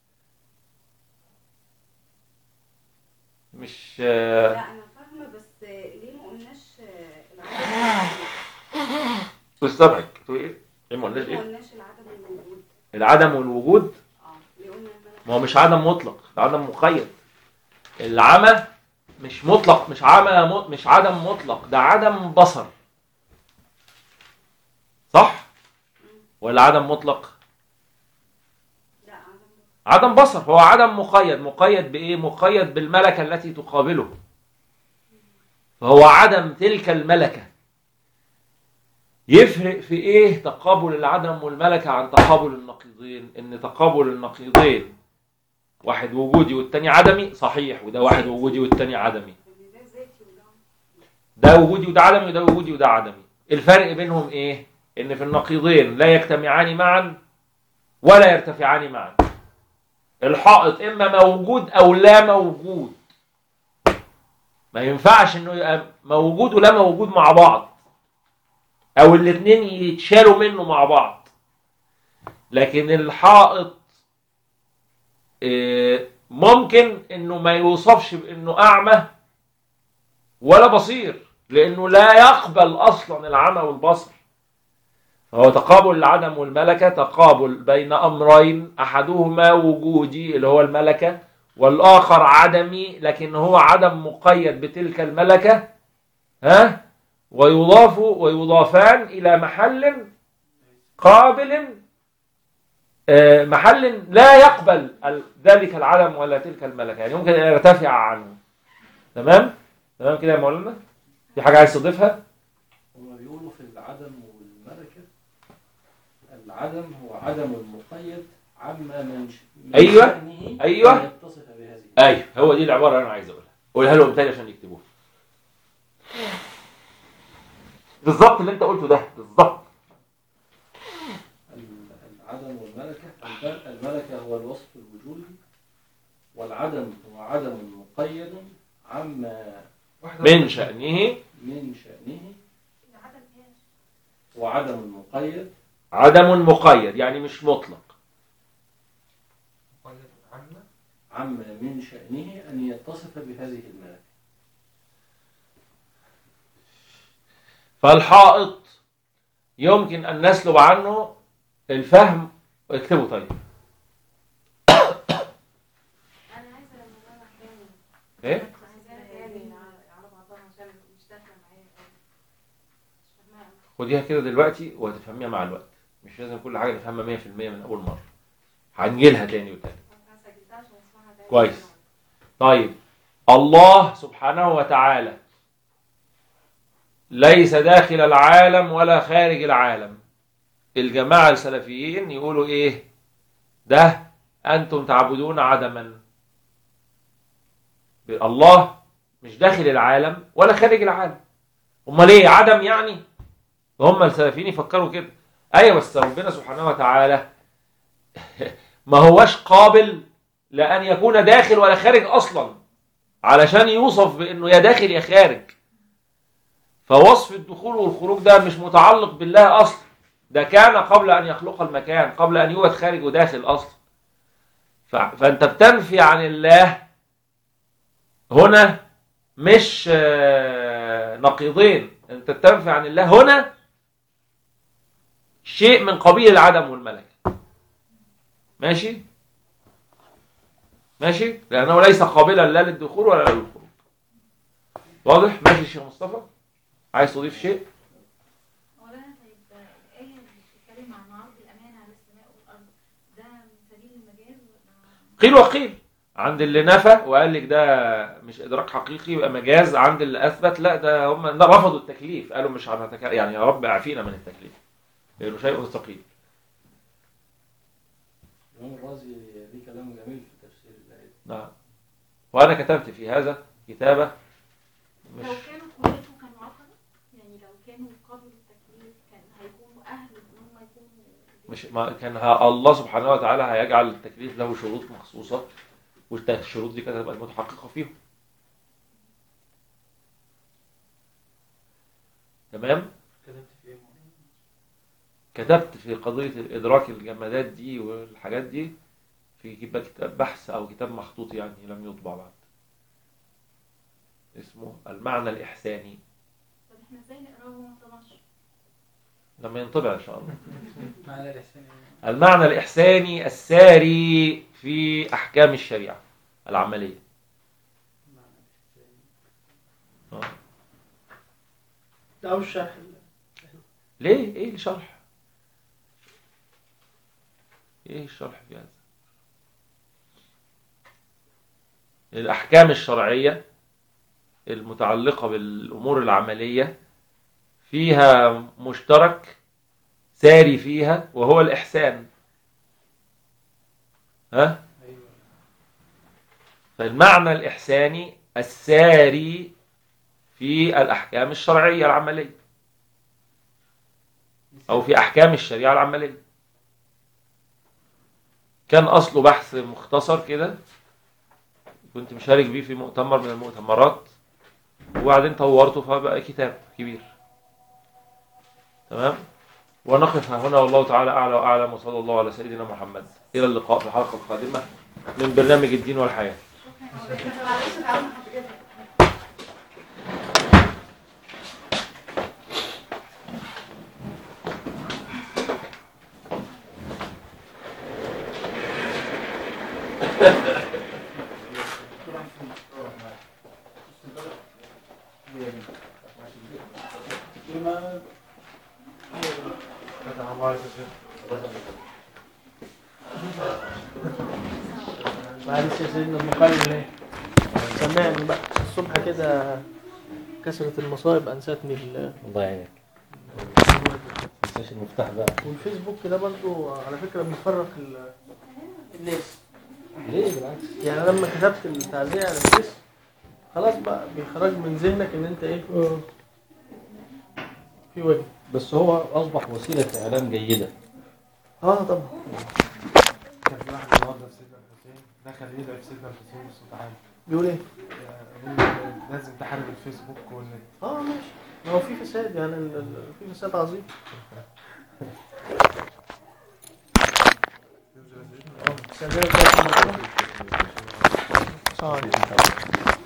مش لا انا فاهمه بس ليه ما قلناش العدم مستبعد تقول ايه؟ ايه ما قلناش ليه ما ايه؟ قلناش العدم الموجود العدم والوجود اه ليه قلنا الملك ما هو مش عدم مطلق ده عدم مقيد العمى مش مطلق مش عمى م- مش عدم مطلق ده عدم بصر صح ولا عدم مطلق لا عدم عدم بصر هو عدم مقيد مقيد بايه مقيد بالملكه التي تقابله فهو عدم تلك الملكه يفرق في ايه تقابل العدم والملكه عن تقابل النقيضين ان تقابل النقيضين واحد وجودي والتاني عدمي صحيح وده واحد وجودي والتاني عدمي ان ده ذاتي وده ده وجودي وده عدمي وده وجودي وده عدمي الفرق بينهم ايه ان في النقيضين لا يجتمعان معا ولا يرتفعان معا الحائط اما موجود او لا موجود ما ينفعش انه يبقى موجود ولا موجود مع بعض او الاثنين يتشالوا منه مع بعض لكن الحائط إيه، ممكن انه ما يوصفش بانه اعمى ولا بصير لانه لا يقبل اصلا العمى والبصر فهو تقابل العدم والملكة تقابل بين أمرين أحدهما وجودي اللي هو الملكة والآخر عدمي لكن هو عدم مقيد بتلك الملكة ها ويضاف ويضافان إلى محل قابل آه، محل لا يقبل ال- ذلك العدم ولا تلك الملكة يعني ممكن أن يرتفع عنه تمام تمام كده يا مولانا في حاجة عايز تضيفها هما بيقولوا في العدم والملكة العدم هو عدم المقيد عما من ش- من أيوة. شأنه أيوة. أن يتصف بهذه ايوه هو دي العباره اللي انا عايز اقولها قولها لهم تاني عشان يكتبوها بالظبط اللي انت قلته ده بالظبط ال- العدم والملكة الب- الملكة هو الوصف الوجودي والعدم هو عدم مقيد عما من شأنه من شأنه العدم ايش؟ وعدم المقيد عدم مقيد يعني مش مطلق مقيد عنا عما من شأنه أن يتصف بهذه الملكة فالحائط يمكن ان نسلب عنه الفهم اكتبوا طيب انا عايزه لما انا احيانا ايه عايزاها يعني على بعضها عشان مش داخله معايا أوي. مش فاهماها خديها كده دلوقتي وهتفهميها مع الوقت مش لازم كل حاجه نفهمها 100% من اول مره هنجيلها تاني وتاني أنا سجلتها عشان اسمعها تاني كويس. طيب الله سبحانه وتعالى ليس داخل العالم ولا خارج العالم الجماعة السلفيين يقولوا ايه ده انتم تعبدون عدما الله مش داخل العالم ولا خارج العالم امال ايه عدم يعني هم السلفيين يفكروا كده ايوه بس ربنا سبحانه وتعالى ما هوش قابل لأن يكون داخل ولا خارج أصلا علشان يوصف بأنه يا داخل يا خارج فوصف الدخول والخروج ده مش متعلق بالله أصلا ده كان قبل أن يخلق المكان قبل أن يوجد خارج وداخل أصلا ف- فأنت بتنفي عن الله هنا مش آه، نقيضين أنت بتنفي عن الله هنا شيء من قبيل العدم والملكة ماشي ماشي لأنه ليس قابلا لا للدخول ولا للخروج واضح ماشي يا شيخ مصطفى عايز تضيف شيء مولانا طيب الآية اللي بتتكلم عن عرض الأمانة على السماء والأرض ده من سبيل المجاز ولا قيل وقيل عند اللي نفى وقال لك ده مش ادراك حقيقي يبقى مجاز عند اللي اثبت لا ده هم ده رفضوا التكليف قالوا مش هنتك... يعني يا رب اعفينا من التكليف لانه شيء ثقيل الإمام الرازي ليه كلام جميل في تفسير الآية نعم وانا كتبت في هذا كتابه مش لو كانوا قدرته كانوا عقلة يعني لو كانوا قبلوا التكليف كان هيكونوا أهل إن هم يكونوا مش ما كان ها الله سبحانه وتعالى هيجعل التكليف له شروط مخصوصة والشروط دي كانت هتبقى متحققة فيهم تمام كتبت في ايه كتبت في قضية إدراك الجمادات دي والحاجات دي في كتاب كتاب بحث أو كتاب مخطوط يعني لم يطبع بعد اسمه المعنى الإحساني طب احنا ازاي نقراه وهو ما طبعش لما ينطبع إن شاء الله معنى الإحسان يعني المعنى الإحساني الساري في أحكام الشريعة العملية معنى الإحسان آه. ده أول شرح ليه ايه الشرح ايه الشرح في هذا الاحكام الشرعيه المتعلقه بالامور العمليه فيها مشترك ساري فيها وهو الاحسان ها أيوه فالمعنى الاحساني الساري في الاحكام الشرعيه العمليه او في احكام الشريعه العمليه كان اصله بحث مختصر كده كنت مشارك بيه في مؤتمر من المؤتمرات وبعدين طورته فبقى كتاب كبير تمام ونقف ها هنا والله تعالى اعلى واعلم وصلى الله على سيدنا محمد الى اللقاء في الحلقه القادمه من برنامج الدين والحياه معلش تعاون حضرتك بما فتح الله عليك يا شيخ معلش يا سيدنا المقلل ايه سمعني بقى الصبح كده كسرة المصائب انستني ال- الله يعينك مش المفتاح بقى والفيسبوك ده برضو على فكرة بيفرق ال- الناس ليه بالعكس يعني أنا لما كتبت التعزية على الفيس خلاص بقى بيخرج من ذهنك ان انت ايه في وجه بس هو اصبح وسيله اعلام جيده اه طبعا كان في واحد النهارده في سيدنا الحسين دخل يدعي في سيدنا الحسين بصوت عالي بيقول ايه يعني لازم تحارب الفيسبوك والنت اه ماشي ما هو في فساد يعني ال- ال- في فساد عظيم اه سجل ده صعب